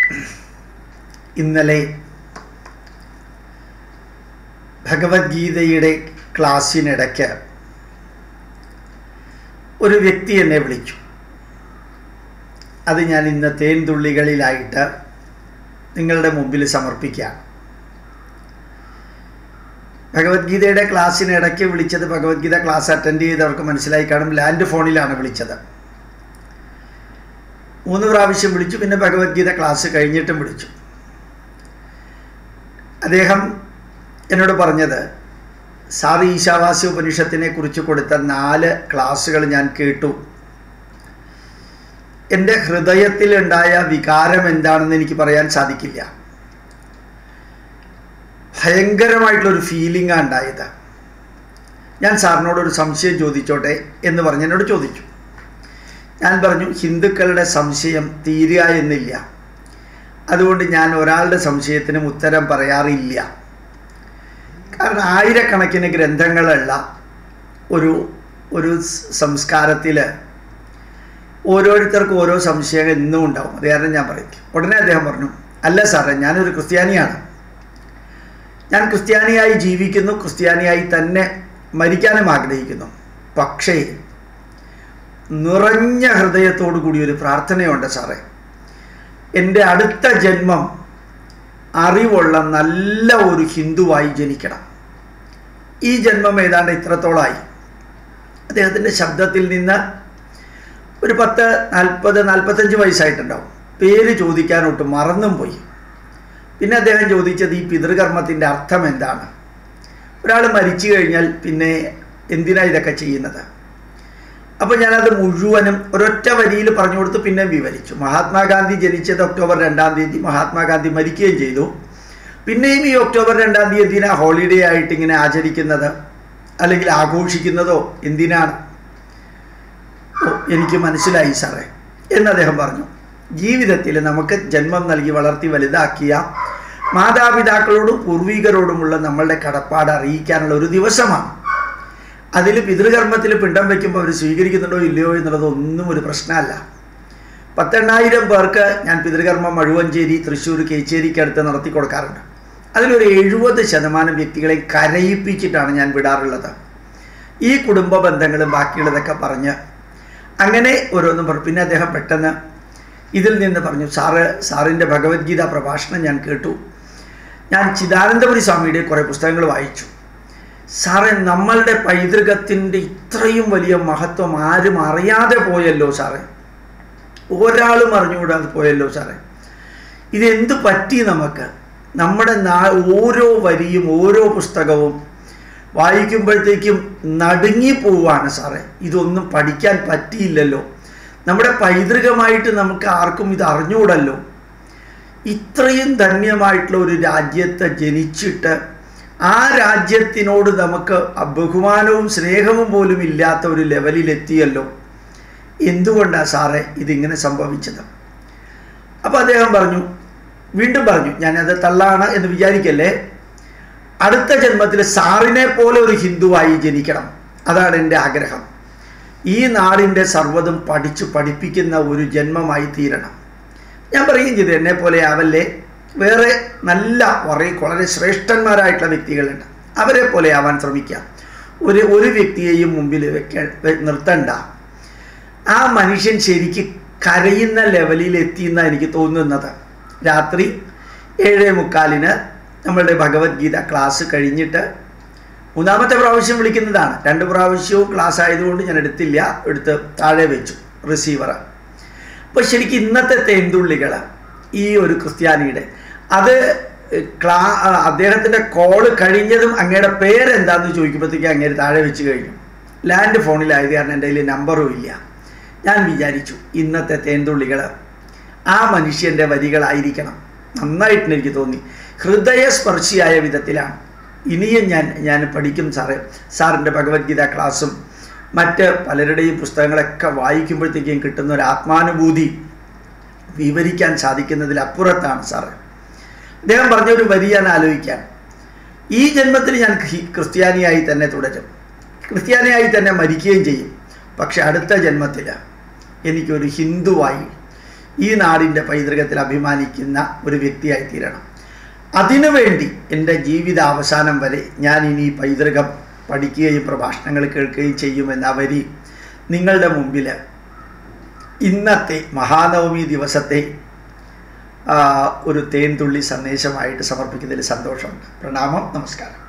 ഇന്നലെ ഭഗവത്ഗീതയുടെ ക്ലാസ്സിനിടയ്ക്ക് ഒരു വ്യക്തി എന്നെ വിളിച്ചു അത് ഞാൻ ഇന്ന് തേൻതുള്ളികളിലായിട്ട് നിങ്ങളുടെ മുമ്പിൽ സമർപ്പിക്കാം ഭഗവത്ഗീതയുടെ ക്ലാസ്സിനിടയ്ക്ക് വിളിച്ചത് ഭഗവത്ഗീത ക്ലാസ് അറ്റൻഡ് ചെയ്തവർക്ക് മനസ്സിലായി കാണും ലാൻഡ് ഫോണിലാണ് വിളിച്ചത് മൂന്ന് പ്രാവശ്യം വിളിച്ചു പിന്നെ ഭഗവത്ഗീത ക്ലാസ് കഴിഞ്ഞിട്ടും വിളിച്ചു അദ്ദേഹം എന്നോട് പറഞ്ഞത് സാർ ഈശാവാസ്യ ഉപനിഷത്തിനെ കുറിച്ച് കൊടുത്ത നാല് ക്ലാസ്സുകൾ ഞാൻ കേട്ടു എൻ്റെ ഹൃദയത്തിലുണ്ടായ വികാരം എന്താണെന്ന് എനിക്ക് പറയാൻ സാധിക്കില്ല ഭയങ്കരമായിട്ടുള്ളൊരു ഫീലിംഗാണ് ഉണ്ടായത് ഞാൻ സാറിനോടൊരു സംശയം ചോദിച്ചോട്ടെ എന്ന് പറഞ്ഞ് എന്നോട് ചോദിച്ചു ഞാൻ പറഞ്ഞു ഹിന്ദുക്കളുടെ സംശയം തീരുക എന്നില്ല അതുകൊണ്ട് ഞാൻ ഒരാളുടെ സംശയത്തിനും ഉത്തരം പറയാറില്ല കാരണം ആയിരക്കണക്കിന് ഗ്രന്ഥങ്ങളുള്ള ഒരു ഒരു സംസ്കാരത്തിൽ ഓരോരുത്തർക്കും ഓരോ സംശയങ്ങൾ ഇന്നും ഉണ്ടാവും അത് കാരണം ഞാൻ പറയും ഉടനെ അദ്ദേഹം പറഞ്ഞു അല്ല സാറേ ഞാനൊരു ക്രിസ്ത്യാനിയാണ് ഞാൻ ക്രിസ്ത്യാനിയായി ജീവിക്കുന്നു ക്രിസ്ത്യാനിയായി തന്നെ മരിക്കാനും ആഗ്രഹിക്കുന്നു പക്ഷേ നിറഞ്ഞ ഹൃദയത്തോടു കൂടി ഒരു പ്രാർത്ഥനയുണ്ട് സാറേ എൻ്റെ അടുത്ത ജന്മം അറിവുള്ള നല്ല ഒരു ഹിന്ദുവായി ജനിക്കണം ഈ ജന്മം ഏതാണ്ട് ഇത്രത്തോളമായി അദ്ദേഹത്തിൻ്റെ ശബ്ദത്തിൽ നിന്ന് ഒരു പത്ത് നാൽപ്പത് നാൽപ്പത്തഞ്ച് വയസ്സായിട്ടുണ്ടാവും പേര് ചോദിക്കാനൊട്ട് മറന്നും പോയി പിന്നെ അദ്ദേഹം ചോദിച്ചത് ഈ പിതൃകർമ്മത്തിൻ്റെ അർത്ഥം എന്താണ് ഒരാൾ മരിച്ചു കഴിഞ്ഞാൽ പിന്നെ എന്തിനാ ഇതൊക്കെ ചെയ്യുന്നത് അപ്പോൾ ഞാനത് മുഴുവനും ഒരൊറ്റ വരിയിൽ പറഞ്ഞു കൊടുത്ത് പിന്നെ വിവരിച്ചു മഹാത്മാഗാന്ധി ജനിച്ചത് ഒക്ടോബർ രണ്ടാം തീയതി മഹാത്മാഗാന്ധി മരിക്കുകയും ചെയ്തു പിന്നെയും ഈ ഒക്ടോബർ രണ്ടാം തീയതി എന്തിനാ ഹോളിഡേ ആയിട്ട് ഇങ്ങനെ ആചരിക്കുന്നത് അല്ലെങ്കിൽ ആഘോഷിക്കുന്നതോ എന്തിനാണ് എനിക്ക് മനസ്സിലായി സാറേ എന്ന് അദ്ദേഹം പറഞ്ഞു ജീവിതത്തിൽ നമുക്ക് ജന്മം നൽകി വളർത്തി വലുതാക്കിയ മാതാപിതാക്കളോടും പൂർവികരോടുമുള്ള നമ്മളുടെ കടപ്പാട് അറിയിക്കാനുള്ള ഒരു ദിവസമാണ് അതിൽ പിതൃകർമ്മത്തിൽ പിണ്ടം വയ്ക്കുമ്പോൾ അവർ സ്വീകരിക്കുന്നുണ്ടോ ഇല്ലയോ എന്നുള്ളത് ഒന്നും ഒരു പ്രശ്നമല്ല പത്തെണ്ണായിരം പേർക്ക് ഞാൻ പിതൃകർമ്മം മഴുവഞ്ചേരി തൃശ്ശൂർ കേച്ചേരിക്കടുത്ത് നടത്തി കൊടുക്കാറുണ്ട് അതിലൊരു എഴുപത് ശതമാനം വ്യക്തികളെ കരയിപ്പിച്ചിട്ടാണ് ഞാൻ വിടാറുള്ളത് ഈ കുടുംബ ബന്ധങ്ങളും ബാക്കിയുള്ളതൊക്കെ പറഞ്ഞ് അങ്ങനെ ഓരോന്നും പറഞ്ഞു പിന്നെ അദ്ദേഹം പെട്ടെന്ന് ഇതിൽ നിന്ന് പറഞ്ഞു സാറ് സാറിൻ്റെ ഭഗവത്ഗീത പ്രഭാഷണം ഞാൻ കേട്ടു ഞാൻ ചിദാനന്ദപുരി സ്വാമിയുടെ കുറേ പുസ്തകങ്ങൾ വായിച്ചു സാറേ നമ്മളുടെ പൈതൃകത്തിൻ്റെ ഇത്രയും വലിയ മഹത്വം ആരും അറിയാതെ പോയല്ലോ സാറേ ഒരാളും അറിഞ്ഞുകൂടാതെ പോയല്ലോ സാറേ ഇതെന്ത് പറ്റി നമുക്ക് നമ്മുടെ നാ ഓരോ വരിയും ഓരോ പുസ്തകവും വായിക്കുമ്പോഴത്തേക്കും നടുങ്ങിപ്പോവാണ് സാറേ ഇതൊന്നും പഠിക്കാൻ പറ്റിയില്ലല്ലോ നമ്മുടെ പൈതൃകമായിട്ട് നമുക്ക് ആർക്കും ഇത് അറിഞ്ഞുകൂടല്ലോ ഇത്രയും ധന്യമായിട്ടുള്ള ഒരു രാജ്യത്തെ ജനിച്ചിട്ട് ആ രാജ്യത്തിനോട് നമുക്ക് ബഹുമാനവും സ്നേഹവും പോലും ഇല്ലാത്ത ഒരു ലെവലിലെത്തിയല്ലോ എന്തുകൊണ്ടാണ് സാറേ ഇതിങ്ങനെ സംഭവിച്ചത് അപ്പോൾ അദ്ദേഹം പറഞ്ഞു വീണ്ടും പറഞ്ഞു ഞാനത് തള്ളാണ് എന്ന് വിചാരിക്കല്ലേ അടുത്ത ജന്മത്തിൽ സാറിനെ പോലെ ഒരു ഹിന്ദുവായി ജനിക്കണം അതാണ് എൻ്റെ ആഗ്രഹം ഈ നാടിൻ്റെ സർവ്വതും പഠിച്ചു പഠിപ്പിക്കുന്ന ഒരു ജന്മമായി തീരണം ഞാൻ പറയുകയും ചെയ്തു എന്നെ പോലെ ആവല്ലേ വേറെ നല്ല വളരെ വളരെ ശ്രേഷ്ഠന്മാരായിട്ടുള്ള വ്യക്തികളുണ്ട് അവരെ പോലെ ആവാൻ ശ്രമിക്കാം ഒരു ഒരു വ്യക്തിയെയും മുമ്പിൽ വെക്ക നിർത്തണ്ട ആ മനുഷ്യൻ ശരിക്ക് കരയുന്ന ലെവലിൽ എത്തിയെന്ന എനിക്ക് തോന്നുന്നത് രാത്രി ഏഴേ മുക്കാലിന് നമ്മളുടെ ഭഗവത്ഗീത ക്ലാസ് കഴിഞ്ഞിട്ട് മൂന്നാമത്തെ പ്രാവശ്യം വിളിക്കുന്നതാണ് രണ്ട് പ്രാവശ്യവും ക്ലാസ് ആയതുകൊണ്ട് ഞാൻ എടുത്തില്ല എടുത്ത് താഴെ വെച്ചു റിസീവർ അപ്പോൾ ശരിക്കും ഇന്നത്തെ തേന്തുള്ളികൾ ഈ ഒരു ക്രിസ്ത്യാനിയുടെ അത് ക്ലാ അദ്ദേഹത്തിൻ്റെ കോള് കഴിഞ്ഞതും അങ്ങയുടെ പേരെന്താന്ന് ചോദിക്കുമ്പോഴത്തേക്ക് അങ്ങേര് താഴെ വെച്ച് കഴിഞ്ഞു ലാൻഡ് ഫോണിലായത് കാരണം എൻ്റെ കയ്യിൽ നമ്പറും ഇല്ല ഞാൻ വിചാരിച്ചു ഇന്നത്തെ തേന്തുള്ളികൾ ആ മനുഷ്യൻ്റെ വരികളായിരിക്കണം നന്നായിട്ട് എനിക്ക് തോന്നി ഹൃദയസ്പർശിയായ വിധത്തിലാണ് ഇനിയും ഞാൻ ഞാൻ പഠിക്കും സാറേ സാറിൻ്റെ ഭഗവത്ഗീത ക്ലാസ്സും മറ്റ് പലരുടെയും പുസ്തകങ്ങളൊക്കെ വായിക്കുമ്പോഴത്തേക്കും കിട്ടുന്ന ഒരു ആത്മാനുഭൂതി വിവരിക്കാൻ സാധിക്കുന്നതിലപ്പുറത്താണ് സാറ് അദ്ദേഹം പറഞ്ഞൊരു വരി ഞാൻ ആലോചിക്കാൻ ഈ ജന്മത്തിൽ ഞാൻ ക്രിസ്ത്യാനിയായി തന്നെ തുടരും ക്രിസ്ത്യാനിയായി തന്നെ മരിക്കുകയും ചെയ്യും പക്ഷെ അടുത്ത ജന്മത്തിൽ എനിക്കൊരു ഹിന്ദുവായി ഈ നാടിൻ്റെ പൈതൃകത്തിൽ അഭിമാനിക്കുന്ന ഒരു വ്യക്തിയായി തീരണം അതിനുവേണ്ടി എൻ്റെ ജീവിത അവസാനം വരെ ഞാൻ ഇനി ഈ പൈതൃകം പഠിക്കുകയും പ്രഭാഷണങ്ങൾ കേൾക്കുകയും ചെയ്യുമെന്ന വരി നിങ്ങളുടെ മുമ്പിൽ ഇന്നത്തെ മഹാനവമി ദിവസത്തെ ആ, ഒരു തേൻതുള്ളി സന്ദേശമായിട്ട് സമർപ്പിക്കുന്നതിൽ സന്തോഷമുണ്ട് പ്രണാമം നമസ്കാരം